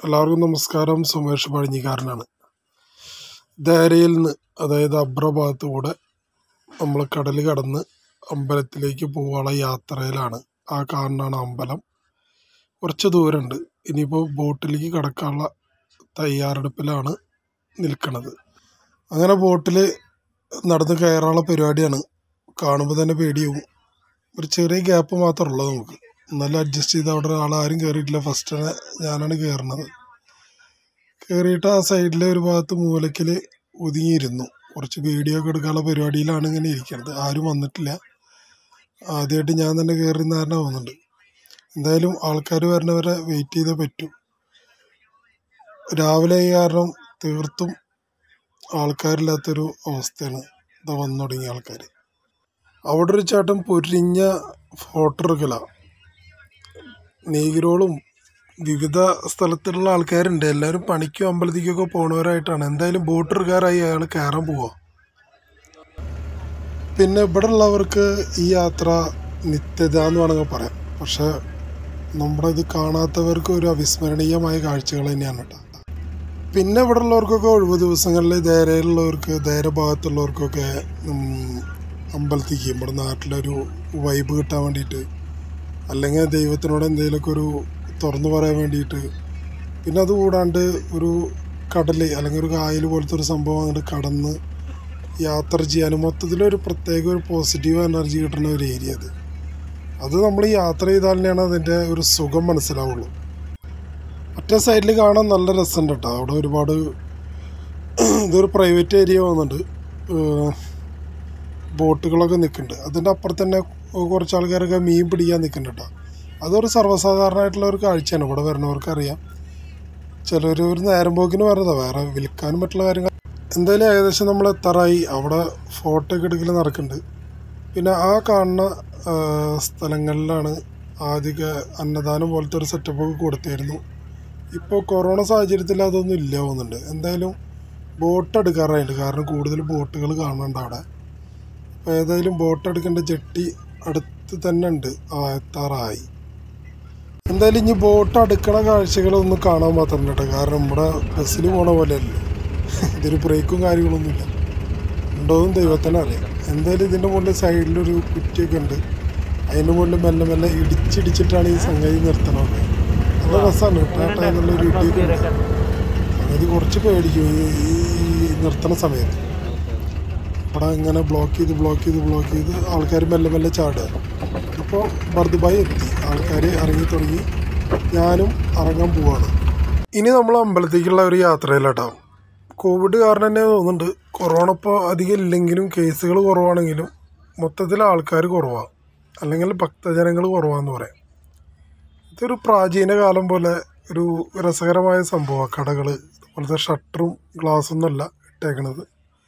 എല്ലാവർക്കും നമസ്കാരം സുമേഷ് പഴഞ്ഞിക്കാരനാണ് ധാരയിൽ നിന്ന് അതായത് അബ്ര ഭാഗത്ത് കൂടെ നമ്മൾ കടൽ കടന്ന് അമ്പലത്തിലേക്ക് പോകാനുള്ള യാത്രയിലാണ് ആ കാണുന്നതാണ് അമ്പലം കുറച്ച് ദൂരമുണ്ട് ഇനിയിപ്പോൾ ബോട്ടിലേക്ക് കടക്കാനുള്ള തയ്യാറെടുപ്പിലാണ് നിൽക്കുന്നത് അങ്ങനെ ബോട്ടിൽ നടന്ന് കയറാനുള്ള പരിപാടിയാണ് കാണുമ്പോൾ തന്നെ പേടിയാവും ഒരു ചെറിയ ഗ്യാപ്പ് മാത്രമേ ഉള്ളൂ നമുക്ക് എന്നാലും അഡ്ജസ്റ്റ് ചെയ്ത് അവിടെ ഒരാൾ ആരും കയറിയിട്ടില്ല ഫസ്റ്റ് ഞാനാണ് കയറുന്നത് കയറിയിട്ട് ആ സൈഡിലെ ഒരു ഭാഗത്ത് മൂലയ്ക്കൽ ഒതുങ്ങിയിരുന്നു കുറച്ച് വീഡിയോ ഒക്കെ എടുക്കാനുള്ള പരിപാടിയിലാണ് ഇങ്ങനെ ഇരിക്കുന്നത് ആരും വന്നിട്ടില്ല ആദ്യമായിട്ട് ഞാൻ തന്നെ കയറി കാരണം പോകുന്നുണ്ട് എന്തായാലും ആൾക്കാർ വരുന്നവരെ വെയിറ്റ് ചെയ്തേ പറ്റൂ രാവിലെ ആയ കാരണം തീർത്തും ആൾക്കാരില്ലാത്തൊരു അവസ്ഥയാണ് ഇതാ വന്നു തുടങ്ങിയ ആൾക്കാർ അവിടെ ഒരു ചേട്ടൻ പൊരിഞ്ഞ ഫോട്ടോ എടുക്കലാണ് നീഗിരോളും വിവിധ സ്ഥലത്തുള്ള ആൾക്കാരുണ്ട് എല്ലാവരും പണിക്കും അമ്പലത്തിക്കൊക്കെ പോണവരായിട്ടാണ് എന്തായാലും ബോട്ട് എടുക്കാറായി അയാൾ കയറാൻ പോവാ പിന്നെ ഇവിടെ ഉള്ളവർക്ക് ഈ യാത്ര നിത്യത എന്ന് വേണമെങ്കിൽ പറയാം പക്ഷെ നമ്മുടെ ഇത് കാണാത്തവർക്ക് ഒരു അവിസ്മരണീയമായ കാഴ്ചകൾ തന്നെയാണ് കേട്ടോ പിന്നെ ഇവിടെ ഉള്ളവർക്കൊക്കെ ഒഴിവ് ദിവസങ്ങളിൽ ധേരയിലുള്ളവർക്ക് ധേര ഭാഗത്തുള്ളവർക്കൊക്കെ ഉം, അമ്പലത്തിലേക്ക് നമ്മുടെ നാട്ടിലൊരു വൈബ് കിട്ടാൻ വേണ്ടിയിട്ട് അല്ലെങ്കിൽ ദൈവത്തിനോട് എന്തെങ്കിലുമൊക്കെ ഒരു തുറന്നു പറയാൻ വേണ്ടിയിട്ട് പിന്നെ അത് കൂടാണ്ട് ഒരു കടൽ അല്ലെങ്കിൽ ഒരു കായൽ പോലത്തെ ഒരു സംഭവം അങ്ങോട്ട് കടന്ന് യാത്ര ചെയ്യാനും മൊത്തത്തിലൊരു പ്രത്യേക ഒരു പോസിറ്റീവ് എനർജി കിട്ടുന്ന ഒരു ഏരിയ അത് അത് നമ്മൾ യാത്ര ചെയ്താൽ തന്നെയാണ് അതിൻ്റെ ഒരു സുഖം മനസ്സിലാവുള്ളൂ മറ്റേ സൈഡിൽ കാണാൻ നല്ല രസമുണ്ട് കേട്ടോ അവിടെ ഒരുപാട് ഇതൊരു പ്രൈവറ്റ് ഏരിയ വന്നിട്ടുണ്ട് ഏഹ് ബോട്ടുകളൊക്കെ നിൽക്കുന്നുണ്ട് അതിൻ്റെ അപ്പുറത്ത് തന്നെ കുറച്ച് ആൾക്കാരൊക്കെ മീൻ പിടിക്കാൻ നിൽക്കുന്നുണ്ട് കേട്ടോ അതൊരു സർവ്വസാധാരണമായിട്ടുള്ള ഒരു കാഴ്ചയാണ് ഇവിടെ വരുന്നവർക്ക് അറിയാം ചിലർ ഒരു നേരം പോക്കിന് വരുന്നതാണ് വേറെ വിൽക്കാനും മറ്റുള്ള കാര്യങ്ങൾ എന്തായാലും ഏകദേശം നമ്മൾ എത്താറായി അവിടെ ഫോട്ടോ ഒക്കെ എടുക്കൽ നടക്കുന്നുണ്ട് പിന്നെ ആ കാണുന്ന ആ, സ്ഥലങ്ങളിലാണ് ആദ്യമൊക്കെ അന്നദാനം പോലത്തെ ഒരു സെറ്റപ്പ് ഒക്കെ കൊടുത്തായിരുന്നു ഇപ്പോൾ കൊറോണ സാഹചര്യത്തിൽ അതൊന്നും ഇല്ല പോകുന്നുണ്ട് എന്തായാലും ബോട്ട് എടുക്കാറായിട്ടുണ്ട് കാരണം കൂടുതൽ ബോട്ടുകൾ കാണുന്നുണ്ട് അവിടെ അപ്പോൾ ഏതായാലും ബോട്ട് എടുക്കേണ്ട ജെട്ടി അടുത്ത് തന്നെ ഉണ്ട് ആ എത്താറായി എന്തായാലും ഇനി ബോട്ട് അടുക്കണ കാഴ്ചകളൊന്നും കാണാൻ മാത്രം കേട്ടോ കാരണം നമ്മുടെ ബസ്സിൽ പോണ പോലെയല്ല ഇതൊരു ബ്രേക്കും കാര്യങ്ങളൊന്നുമില്ല ഉണ്ടോന്നും ദൈവത്തിന് അറിയാം എന്തായാലും ഇതിൻ്റെ മുകളിൽ സൈഡിലൊരു കുറ്റിയൊക്കെ ഉണ്ട് അതിൻ്റെ മുകളിൽ മെല്ലെ മെല്ലെ ഇടിച്ചിടിച്ചിട്ടാണ് ഈ സംഗതി നിർത്തണത് നല്ല രസമാണ് കേട്ടോ എന്നുള്ളൊരു ഇടിയൊക്കെ ഉണ്ട് സംഗതി കുറച്ച് പേടിക്കും ഈ ഈ നിർത്തണ സമയത്ത് ഇവിടെ ഇങ്ങനെ ബ്ലോക്ക് ചെയ്ത് ബ്ലോക്ക് ചെയ്ത് ബ്ലോക്ക് ചെയ്ത് ആൾക്കാർ മെല്ലെ മെല്ലെ ചാടുക ഇപ്പോൾ ബർദുബായി എത്തി ആൾക്കാർ ഇറങ്ങി തുടങ്ങി ഞാനും ഇറങ്ങാൻ പോവാണ് ഇനി നമ്മൾ അമ്പലത്തേക്കുള്ള ഒരു യാത്രയിലാട്ടോ കോവിഡ് കാരണം തന്നെ തോന്നുന്നുണ്ട് കൊറോണ ഇപ്പോൾ അധികം ഇല്ലെങ്കിലും കേസുകൾ കുറവാണെങ്കിലും മൊത്തത്തിൽ ആൾക്കാർ കുറവാണ് അല്ലെങ്കിൽ ഭക്തജനങ്ങൾ കുറവാന്ന് പറയാം ഇതൊരു പ്രാചീന കാലം പോലെ ഒരു രസകരമായ സംഭവമാണ് കടകൾ ഇതുപോലത്തെ ഷട്ടറും ഗ്ലാസ്സൊന്നുമല്ല ഇട്ടേക്കണത്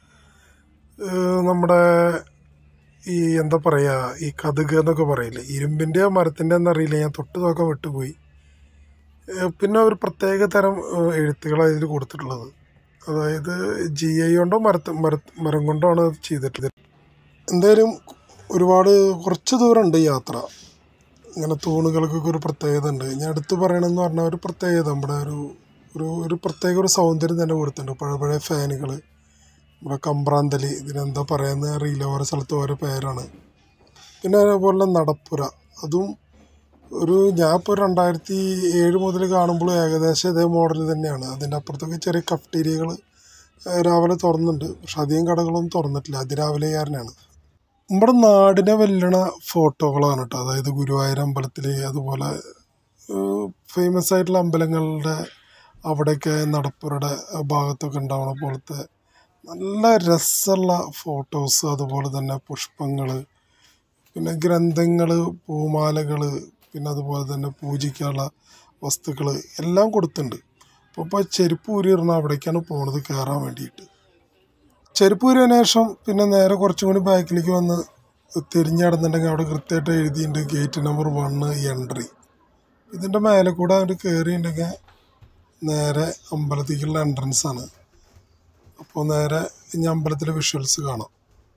ഏഹ് നമ്മുടെ ഈ എന്താ പറയുക ഈ കതുക് എന്നൊക്കെ പറയില്ലേ ഇരുമ്പിൻ്റെ മരത്തിൻ്റെ എന്നറിയില്ല ഞാൻ തൊട്ട് നോക്കാൻ വിട്ടുപോയി ഏഹ് പിന്നെ ഒരു പ്രത്യേക തരം ഏഹ് എഴുത്തുകളാണ് ഇതിൽ കൊടുത്തിട്ടുള്ളത് അതായത് ജി ഐ കൊണ്ടോ മരത്ത് മര മരം കൊണ്ടോ ആണ് അത് ചെയ്തിട്ടുള്ളത് എന്തായാലും ഒരുപാട് കുറച്ച് ദൂരമുണ്ട് ഈ യാത്ര ഇങ്ങനെ തൂണുകൾക്കൊക്കെ ഒരു പ്രത്യേകത ഉണ്ട് ഞാൻ എടുത്തു പറയണമെന്ന് പറഞ്ഞാൽ ഒരു പ്രത്യേകത നമ്മുടെ ഒരു ഒരു ഒരു പ്രത്യേക ഒരു സൗന്ദര്യം തന്നെ കൊടുത്തിട്ടുണ്ട് പഴയ പഴയ ഫാനുകൾ നമ്മുടെ കമ്പ്രാന്തലി ഇതിനെന്താ പറയുന്നത് അറിയില്ല ഓരോ സ്ഥലത്ത് ഓരോ പേരാണ് പിന്നെ അതേപോലെ നടപ്പുര അതും ഒരു ഞാൻ ഇപ്പോൾ രണ്ടായിരത്തി ഏഴ് മുതൽ കാണുമ്പോൾ ഏകദേശം ഇതേ മോഡൽ തന്നെയാണ് അതിൻ്റെ അപ്പുറത്തൊക്കെ ചെറിയ കഫ്റ്റീരിയകൾ രാവിലെ തുറന്നുണ്ട് പക്ഷെ അധികം കടകളൊന്നും തുറന്നിട്ടില്ല അതിരാവിലെക്കാരനാണ് നമ്മുടെ നാടിനെ വെല്ലണ ഫോട്ടോകളാണ് കേട്ടോ അതായത് ഗുരുവായൂർ അമ്പലത്തിൽ അതുപോലെ ഫേമസ് ആയിട്ടുള്ള അമ്പലങ്ങളുടെ അവിടെയൊക്കെ നടപ്പുരയുടെ ഭാഗത്തൊക്കെ ഉണ്ടാവണ പോലത്തെ നല്ല രസമുള്ള ഫോട്ടോസ് അതുപോലെ തന്നെ പുഷ്പങ്ങൾ പിന്നെ ഗ്രന്ഥങ്ങൾ പൂമാലകൾ പിന്നെ അതുപോലെ തന്നെ പൂജിക്കാനുള്ള വസ്തുക്കൾ എല്ലാം കൊടുത്തിട്ടുണ്ട് അപ്പോൾ ഇപ്പോൾ ചെരുപ്പ് ഊരി ഇടണം അവിടേക്കാണ് പോണത് കയറാൻ വേണ്ടിയിട്ട് ചെരുപ്പ് ഊരിയതിനു ശേഷം പിന്നെ നേരെ കുറച്ചും കൂടി ബാക്കിലേക്ക് വന്ന് തിരിഞ്ഞ് നടന്നിട്ടുണ്ടെങ്കിൽ അവിടെ കൃത്യമായിട്ട് എഴുതിയിട്ടുണ്ട് ഗേറ്റ് നമ്പർ വണ്ണ് എൻട്രി ഇതിൻ്റെ മേലെ കൂടെ അങ്ങോട്ട് കയറിയിട്ടുണ്ടെങ്കിൽ നേരെ അമ്പലത്തേക്കുള്ള എൻട്രൻസ് ആണ് അപ്പോൾ നേരെ ഇനി അമ്പലത്തിലെ വിഷ്വൽസ് കാണാം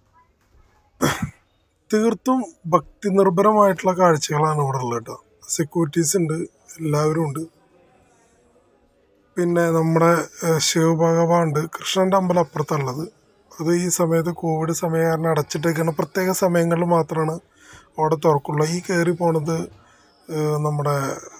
തീർത്തും ഭക്തി നിർഭരമായിട്ടുള്ള കാഴ്ചകളാണ് ഇവിടെ ഉള്ളത് കേട്ടോ സെക്യൂരിറ്റീസ് ഉണ്ട് എല്ലാവരും ഉണ്ട് പിന്നെ നമ്മുടെ ഏഹ്, ശിവഭഗവാനുണ്ട് കൃഷ്ണൻ്റെ അമ്പലം അപ്പുറത്തുള്ളത് അത് ഈ സമയത്ത് കോവിഡ് സമയം കാരണം അടച്ചിട്ടേക്കാണ് പ്രത്യേക സമയങ്ങളിൽ മാത്രമാണ് അവിടെ തുറക്കുള്ളൂ ഈ കയറി പോണത് ഏഹ്, നമ്മുടെ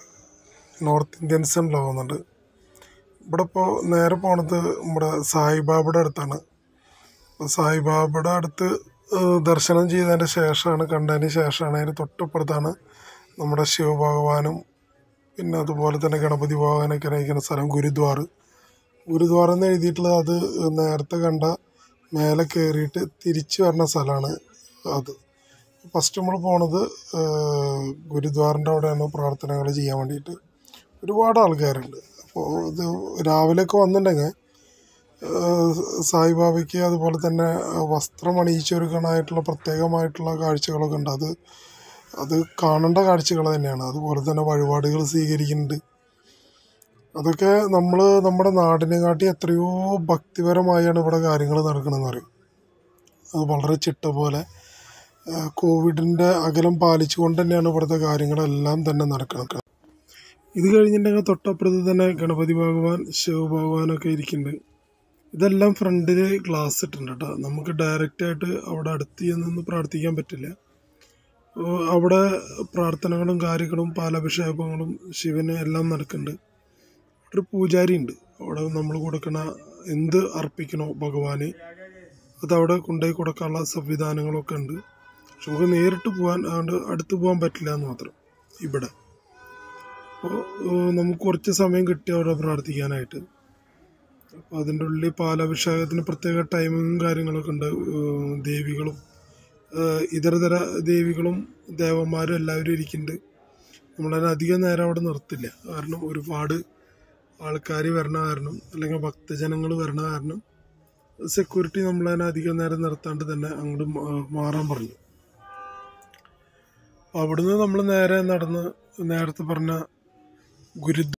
നോർത്ത് ഇന്ത്യൻസ് ഉണ്ടാവുന്നുണ്ട് ഇവിടെ ഇപ്പോൾ നേരെ പോണത് നമ്മുടെ സായിബാബയുടെ അടുത്താണ് അപ്പോൾ സായിബാബയുടെ അടുത്ത് ഏഹ്, ദർശനം ചെയ്തതിൻ്റെ ശേഷമാണ് കണ്ടതിന് ശേഷമാണ് അതിന് തൊട്ടപ്പുറത്താണ് നമ്മുടെ ശിവഭഗവാനും പിന്നെ അതുപോലെ തന്നെ ഗണപതി ഭഗവാനൊക്കെ ഇരിക്കുന്ന സ്ഥലം ഗുരുദ്വാർ ഗുരുദ്വാർ എന്ന് എഴുതിയിട്ടുള്ളത് അത് നേരത്തെ കണ്ട മേലെ കയറിയിട്ട് തിരിച്ചു വരുന്ന സ്ഥലമാണ് അത് ഫസ്റ്റ് നമ്മൾ പോണത് ഏഹ്, ഗുരുദ്വാറിൻ്റെ അവിടെയാണ് പ്രാർത്ഥനകൾ ചെയ്യാൻ വേണ്ടിയിട്ട് ഒരുപാട് ആൾക്കാരുണ്ട് അപ്പോൾ ഇത് രാവിലെയൊക്കെ വന്നിട്ടുണ്ടെങ്കിൽ ഏഹ്, സായിബാബയ്ക്ക് അതുപോലെ തന്നെ വസ്ത്രം അണിയിച്ചൊരുക്കണമായിട്ടുള്ള പ്രത്യേകമായിട്ടുള്ള കാഴ്ചകളൊക്കെ ഉണ്ട് അത് അത് കാണേണ്ട കാഴ്ചകൾ തന്നെയാണ് അതുപോലെ തന്നെ വഴിപാടുകൾ സ്വീകരിക്കുന്നുണ്ട് അതൊക്കെ നമ്മൾ നമ്മുടെ നാടിനെ കാട്ടി എത്രയോ ഭക്തിപരമായാണ് ഇവിടെ കാര്യങ്ങൾ നടക്കണമെന്ന് പറയും അത് വളരെ ചിട്ട പോലെ ഏഹ്, കോവിഡിൻ്റെ അകലം പാലിച്ചുകൊണ്ട് തന്നെയാണ് ഇവിടുത്തെ കാര്യങ്ങളെല്ലാം തന്നെ നടക്കുന്നത് ഇത് കഴിഞ്ഞിട്ടുണ്ടെങ്കിൽ തൊട്ടപ്പുറത്ത് തന്നെ ഗണപതി ഭഗവാൻ ശിവഭഗവാനൊക്കെ ഇരിക്കുന്നുണ്ട് ഇതെല്ലാം ഫ്രണ്ടിൽ ഗ്ലാസ് ഇട്ടിട്ടുണ്ട് കേട്ടോ നമുക്ക് ഡയറക്റ്റ് ആയിട്ട് അവിടെ അടുത്ത് ചെന്നൊന്ന് പ്രാർത്ഥിക്കാൻ പറ്റില്ല ഏഹ് അവിടെ പ്രാർത്ഥനകളും കാര്യങ്ങളും പാലഭിഷേകങ്ങളും ശിവന് എല്ലാം നടക്കുന്നുണ്ട് ഒരു പൂജാരി ഉണ്ട് അവിടെ നമ്മൾ കൊടുക്കണ എന്ത് അർപ്പിക്കണോ ഭഗവാന് അത് അവിടെ കൊണ്ടുപോയി കൊടുക്കാനുള്ള സംവിധാനങ്ങളൊക്കെ ഉണ്ട് പക്ഷെ നമുക്ക് നേരിട്ട് പോകാൻ അതുകൊണ്ട് അടുത്ത് പോകാൻ പറ്റില്ല എന്ന് മാത്രം ഇവിടെ അപ്പോൾ നമുക്ക് കുറച്ച് സമയം കിട്ടി അവിടെ പ്രാർത്ഥിക്കാനായിട്ട് അപ്പോൾ അതിൻ്റെ ഉള്ളിൽ പാലഭിഷേകത്തിന് പ്രത്യേക ടൈമിങ്ങും കാര്യങ്ങളൊക്കെ ഉണ്ട് ഏഹ് ദേവികളും ഏഹ് ഇതരതര ദേവികളും ദേവന്മാരും എല്ലാവരും ഇരിക്കുന്നുണ്ട് നമ്മളതിനെ അധികം നേരം അവിടെ നിർത്തില്ല കാരണം ഒരുപാട് ആൾക്കാർ വരണ കാരണം അല്ലെങ്കിൽ ഭക്തജനങ്ങൾ വരണ കാരണം സെക്യൂരിറ്റി നമ്മളതിനെ അധികം നേരം നിർത്താണ്ട് തന്നെ അങ്ങോട്ട് മാ- മാറാൻ പറഞ്ഞു അവിടുന്ന് നമ്മൾ നേരെ നടന്ന് നേരത്തെ പറഞ്ഞ ഗുരു